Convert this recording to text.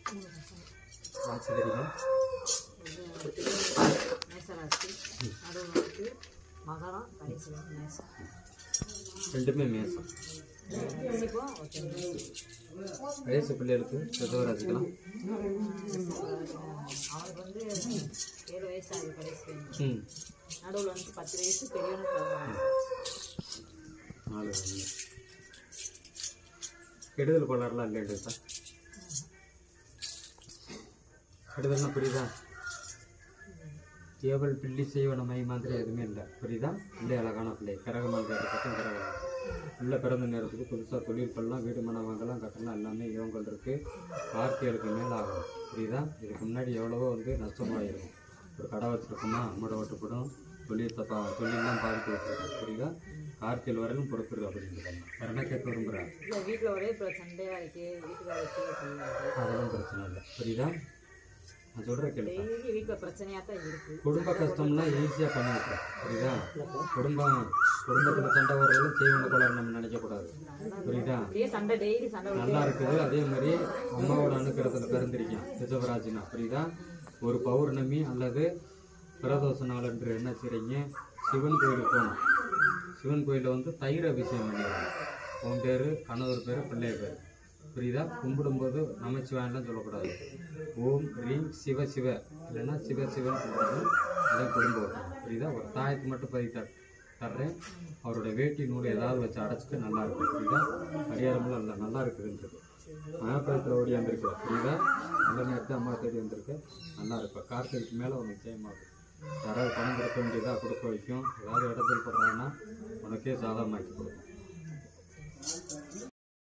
ராசி தெரியுமா இது மேசராசி நடுவில் வந்து மகரம் கடைசி வந்து மேசம் ரெண்டுமே மேசம் ரிஷிபம் ஓகே வயசு பிள்ளைகளுக்கு ரிஷபராசிக்கலாம் அவனுக்கு வந்து ஏழு வயசு ஆகுது கடைசி பையனுக்கு. ம் நடுவில் வந்து பத்து வயசு பெரியவனுக்கு பதினாலு வயசு. நாலு ரெண்டு கெடுதல் கொள்ளாடலாம் இல்லையா சார் கெடுதல்னா புரியுதா ஏவல் பில்லி செய்வன மை மாதிரி எதுவுமே இல்லை புரியுதா பிள்ளை அழகான பிள்ளை கரகமான பக்கம் கரகம் உள்ள பிறந்த நேரத்துக்கு புதுசாக தொழில் பண்ணலாம் வீடு மனை வாங்கலாம் கட்டலாம் எல்லாமே யோகங்கள் இருக்குது வார்த்தைகளுக்கு மேலே ஆகும் புரியுதா இதுக்கு முன்னாடி எவ்வளவோ வந்து நஷ்டமாயிருக்கும் ஒரு கடை வச்சுருக்கோமா அம்மோட ஓட்டுப்படும் தொழில் தப்பா தொழிலெலாம் பாதிப்பு விட்டுருக்கோம் புரியுதா கார்த்தியல் வரையிலும் பொறுப்புரு அப்படிங்கிறாங்க வேற என்ன கேட்க விரும்புகிறேன் இல்லை வீட்டில் ஒரே இப்போ சண்டையாக இருக்கு வீட்டுக்காரருக்கு அப்படின்னு அதெல்லாம் பிரச்சனை இல்லை புரியுதா நான் சொல்கிறேன் கேள்வி டெய்லி வீட்டில் பிரச்சனையாக தான் இருக்கு குடும்ப கஷ்டம்லாம் ஈஸியாக பண்ணி விட்டுரும் புரியுதா குடும்பம் குடும்பத்தில் சண்டை வர்றதும் செய்வன கோளாறு நம்ம நினைக்கக்கூடாது புரியுதா அப்படியே சண்டை டெய்லி சண்டை நல்லா இருக்குது அதே மாதிரி அம்மாவோட அனுக்கிரகத்தில் பிறந்திருக்கேன் ரிஷபராஜினா புரியுதா ஒரு பௌர்ணமி அல்லது பிரதோஷ நாளன்று என்ன செய்றீங்க சிவன் கோயிலுக்கு போகணும் சிவன் கோயிலில் வந்து தயிர் அபிஷேகம் பண்ணிடுவாங்க உன் பேர் கணவர் பேர் பிள்ளைய பேர் புரியுதா கும்பிடும்போது நமச்சிவாயெல்லாம் சொல்லக்கூடாது ஓம் ரீம் சிவ சிவ இல்லைன்னா சிவ சிவன் கும்பிடணும் அதை குடும்பம் வைக்கணும். புரியுதா ஒரு தாயத்து மட்டும் பதிவு தர் தர்றேன் அவரோட வேட்டி நூல் ஏதாவது வச்சு அடைச்சிட்டு நல்லா இருக்கும் புரியுதா பரிகாரம்லாம் இல்லை நல்லா இருக்குதுன்றது மகாபுரத்தில் ஓடி வந்திருக்கு புரியுதா நல்ல நேரத்தை அம்மா தேடி வந்திருக்கு நல்லா இருக்கும் கார்த்திகைக்கு மேலே உனக்கு ஜெயமாகும் யாராவது பணம் கொடுக்க வேண்டியதாக கொடுக்க வைக்கும் ஏதாவது இடத்துல போடுறாங்கன்னா உனக்கே சாதகமாக்கி கொடுக்கும்